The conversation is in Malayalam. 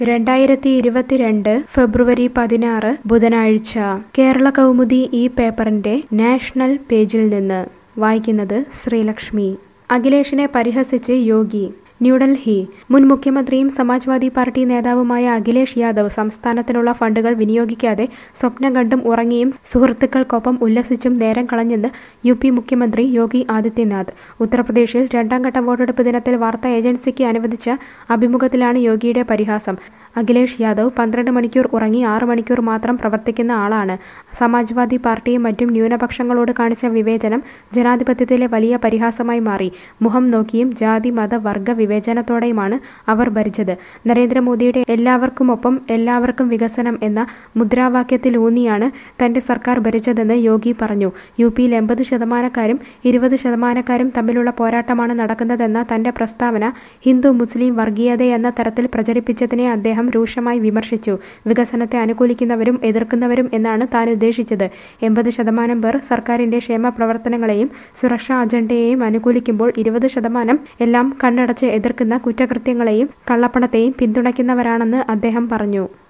രണ്ടായിരത്തി ഇരുപത്തിരണ്ട് ഫെബ്രുവരി പതിനാറ് ബുധനാഴ്ച കേരള കൗമുദി ഈ പേപ്പറിന്റെ നാഷണൽ പേജിൽ നിന്ന് വായിക്കുന്നത് ശ്രീലക്ഷ്മി അഖിലേഷിനെ പരിഹസിച്ച് യോഗി ന്യൂഡൽഹി മുൻ മുഖ്യമന്ത്രിയും സമാജ്വാദി പാർട്ടി നേതാവുമായ അഖിലേഷ് യാദവ് സംസ്ഥാനത്തിനുള്ള ഫണ്ടുകൾ വിനിയോഗിക്കാതെ സ്വപ്നം കണ്ടും ഉറങ്ങിയും സുഹൃത്തുക്കൾക്കൊപ്പം ഉല്ലസിച്ചും നേരം കളഞ്ഞെന്ന് യു പി മുഖ്യമന്ത്രി യോഗി ആദിത്യനാഥ് ഉത്തർപ്രദേശിൽ രണ്ടാം ഘട്ട വോട്ടെടുപ്പ് ദിനത്തിൽ വാർത്താ ഏജൻസിക്ക് അനുവദിച്ച അഭിമുഖത്തിലാണ് യോഗിയുടെ പരിഹാസം അഖിലേഷ് യാദവ് പന്ത്രണ്ട് മണിക്കൂർ ഉറങ്ങി ആറ് മണിക്കൂർ മാത്രം പ്രവർത്തിക്കുന്ന ആളാണ് സമാജ്വാദി പാർട്ടിയും മറ്റും ന്യൂനപക്ഷങ്ങളോട് കാണിച്ച വിവേചനം ജനാധിപത്യത്തിലെ വലിയ പരിഹാസമായി മാറി മുഖം നോക്കിയും ജാതി മത വർഗ വിവേചനത്തോടെയുമാണ് അവർ ഭരിച്ചത് നരേന്ദ്രമോദിയുടെ എല്ലാവർക്കുമൊപ്പം എല്ലാവർക്കും വികസനം എന്ന മുദ്രാവാക്യത്തിലൂന്നിയാണ് തന്റെ സർക്കാർ ഭരിച്ചതെന്ന് യോഗി പറഞ്ഞു യു പിയിൽ എൺപത് ശതമാനക്കാരും ഇരുപത് ശതമാനക്കാരും തമ്മിലുള്ള പോരാട്ടമാണ് നടക്കുന്നതെന്ന തന്റെ പ്രസ്താവന ഹിന്ദു മുസ്ലിം വർഗീയതയെന്ന തരത്തിൽ പ്രചരിപ്പിച്ചതിനെ അദ്ദേഹം രൂക്ഷമായി വിമർശിച്ചു വികസനത്തെ അനുകൂലിക്കുന്നവരും എതിർക്കുന്നവരും എന്നാണ് താൻ ഉദ്ദേശിച്ചത് എൺപത് ശതമാനം പേർ സർക്കാരിന്റെ ക്ഷേമ പ്രവർത്തനങ്ങളെയും സുരക്ഷാ അജണ്ടയെയും അനുകൂലിക്കുമ്പോൾ ഇരുപത് ശതമാനം എല്ലാം കണ്ണടച്ച് എതിർക്കുന്ന കുറ്റകൃത്യങ്ങളെയും കള്ളപ്പണത്തെയും പിന്തുണയ്ക്കുന്നവരാണെന്ന് അദ്ദേഹം പറഞ്ഞു